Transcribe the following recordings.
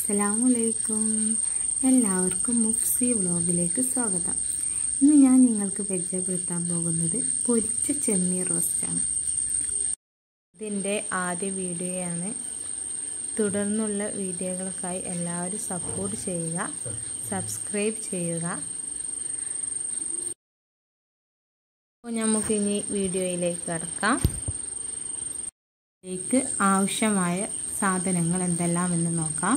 അസ്സലാമലൈക്കും എല്ലാവർക്കും മുഫ്സി വ്ളോഗിലേക്ക് സ്വാഗതം ഇന്ന് ഞാൻ നിങ്ങൾക്ക് പരിചയപ്പെടുത്താൻ പോകുന്നത് പൊരിച്ച ചെമ്മീൻ റോസ്റ്റാണ് ഇതിൻ്റെ ആദ്യ വീഡിയോയാണ് തുടർന്നുള്ള വീഡിയോകൾക്കായി എല്ലാവരും സപ്പോർട്ട് ചെയ്യുക സബ്സ്ക്രൈബ് ചെയ്യുക അപ്പോൾ നമുക്കിനി വീഡിയോയിലേക്ക് കടക്കാം ഇതിലേക്ക് ആവശ്യമായ സാധനങ്ങൾ എന്തെല്ലാമെന്ന് നോക്കാം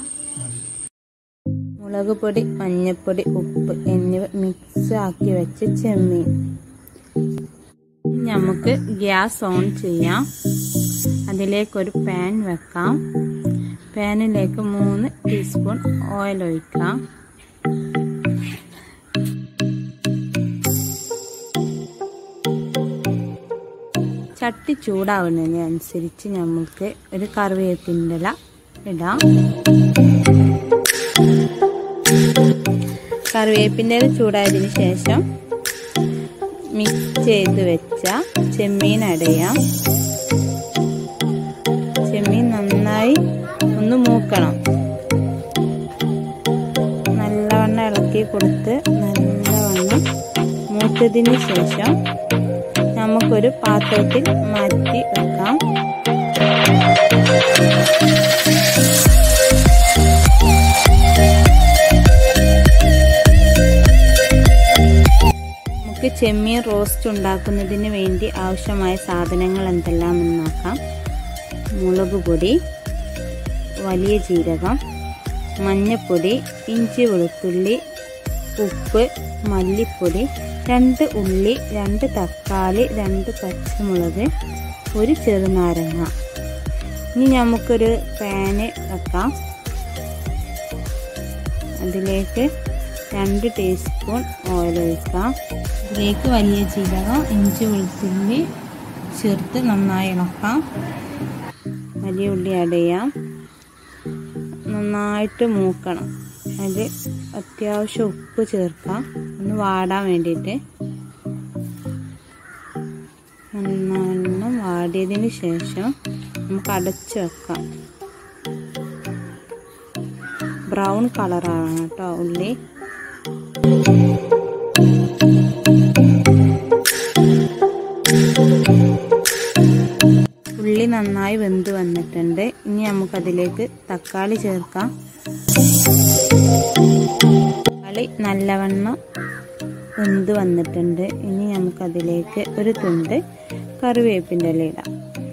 മുളക് പൊടി മഞ്ഞൾപ്പൊടി ഉപ്പ് എന്നിവ മിക്സ് ആക്കി വെച്ച ചെമ്മീൻ നമുക്ക് ഗ്യാസ് ഓൺ ചെയ്യാം അതിലേക്കൊരു പാൻ വെക്കാം പാനിലേക്ക് മൂന്ന് ടീസ്പൂൺ ഓയിൽ ഒഴിക്കാം ചട്ടി ചൂടാവുന്നതിനനുസരിച്ച് നമുക്ക് ഒരു കറിവേപ്പിൻ്റെ ഇല ഇടാം കറിവേപ്പിൻ്റെ ഇല ചൂടായതിനു ശേഷം മിക്സ് ചെയ്ത് വെച്ച ചെമ്മീൻ അടയാം ചെമ്മീൻ നന്നായി ഒന്ന് മൂക്കണം നല്ലവണ്ണം ഇളക്കി കൊടുത്ത് നല്ലവണ്ണം മൂത്തതിന് ശേഷം നമുക്കൊരു പാത്രത്തിൽ മാറ്റി വെക്കാം നമുക്ക് ചെമ്മീൻ റോസ്റ്റ് ഉണ്ടാക്കുന്നതിന് വേണ്ടി ആവശ്യമായ സാധനങ്ങൾ എന്തെല്ലാമെന്ന് നോക്കാം മുളക് പൊടി വലിയ ജീരകം മഞ്ഞൾപ്പൊടി ഇഞ്ചി വെളുത്തുള്ളി ഉപ്പ് മല്ലിപ്പൊടി രണ്ട് ഉള്ളി രണ്ട് തക്കാളി രണ്ട് പച്ചമുളക് ഒരു ചെറുനാരങ്ങ ഇനി നമുക്കൊരു പാന് വെക്കാം അതിലേക്ക് രണ്ട് ടീസ്പൂൺ ഓയിൽ ഒഴിക്കാം ഇതിലേക്ക് വലിയ ജീരകം ഇഞ്ചി വെളുത്തുള്ളി ചേർത്ത് നന്നായി ഇളക്കാം വലിയ ഉള്ളി അടയാം നന്നായിട്ട് മൂക്കണം അതിൽ അത്യാവശ്യം ഉപ്പ് ചേർക്കാം ഒന്ന് വാടാൻ വേണ്ടിയിട്ട് നന്നാവണ്ണം വാടിയതിന് ശേഷം നമുക്ക് അടച്ചു വെക്കാം ബ്രൗൺ കളറാണ് കേട്ടോ ഉള്ളി ഉള്ളി നന്നായി വെന്ത് വന്നിട്ടുണ്ട് ഇനി നമുക്കതിലേക്ക് തക്കാളി ചേർക്കാം തക്കാളി നല്ലവണ്ണം വെന്ത് വന്നിട്ടുണ്ട് ഇനി നമുക്കതിലേക്ക് ഒരു തുണ്ട് കറിവേപ്പിൻ്റെ ഇല ഇടാം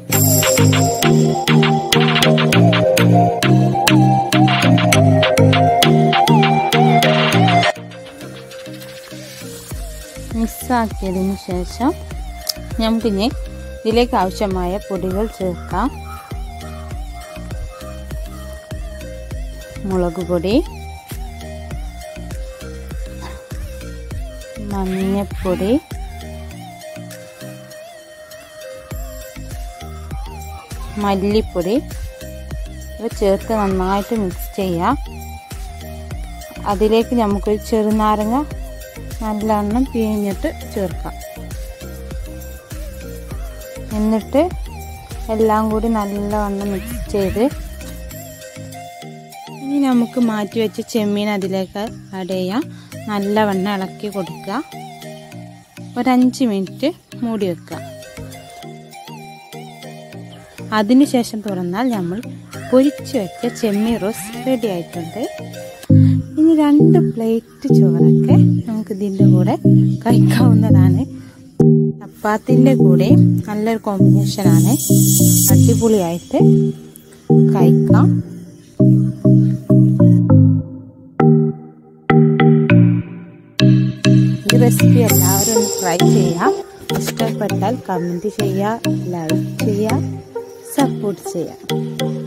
മിക്സാക്കിയതിന് ശേഷം നമുക്കിനി ഇതിലേക്ക് ആവശ്യമായ പൊടികൾ ചേർക്കാം മുളക് പൊടി മഞ്ഞപ്പൊടി മല്ലിപ്പൊടി ഇവ ചേർത്ത് നന്നായിട്ട് മിക്സ് ചെയ്യാം അതിലേക്ക് നമുക്കൊരു ചെറുനാരങ്ങ നല്ലവണ്ണം പിഴിഞ്ഞിട്ട് ചേർക്കാം എന്നിട്ട് എല്ലാം കൂടി നല്ലവണ്ണം മിക്സ് ചെയ്ത് ഇനി നമുക്ക് മാറ്റി വെച്ച ചെമ്മീൻ അതിലേക്ക് ആഡ് ചെയ്യാം നല്ലവണ്ണം ഇളക്കി കൊടുക്കുക ഒരഞ്ച് മിനിറ്റ് മൂടി വെക്കുക അതിനുശേഷം തുറന്നാൽ നമ്മൾ പൊരിച്ചു വെച്ച ചെമ്മീൻ റോസ് റെഡി ആയിട്ടുണ്ട് ഇനി രണ്ട് പ്ലേറ്റ് ചോറൊക്കെ നമുക്ക് ഇതിൻ്റെ കൂടെ കഴിക്കാവുന്നതാണ് ചപ്പാത്തിൻ്റെ കൂടെ നല്ലൊരു കോമ്പിനേഷനാണ് അടിപൊളിയായിട്ട് കഴിക്കാം ഈ റെസിപ്പി എല്ലാവരും ഒന്ന് ട്രൈ ചെയ്യാം ഇഷ്ടപ്പെട്ടാൽ കമൻറ്റ് ചെയ്യുക ലൈക്ക് ചെയ്യുക സപ്പോർട്ട് ചെയ്യുക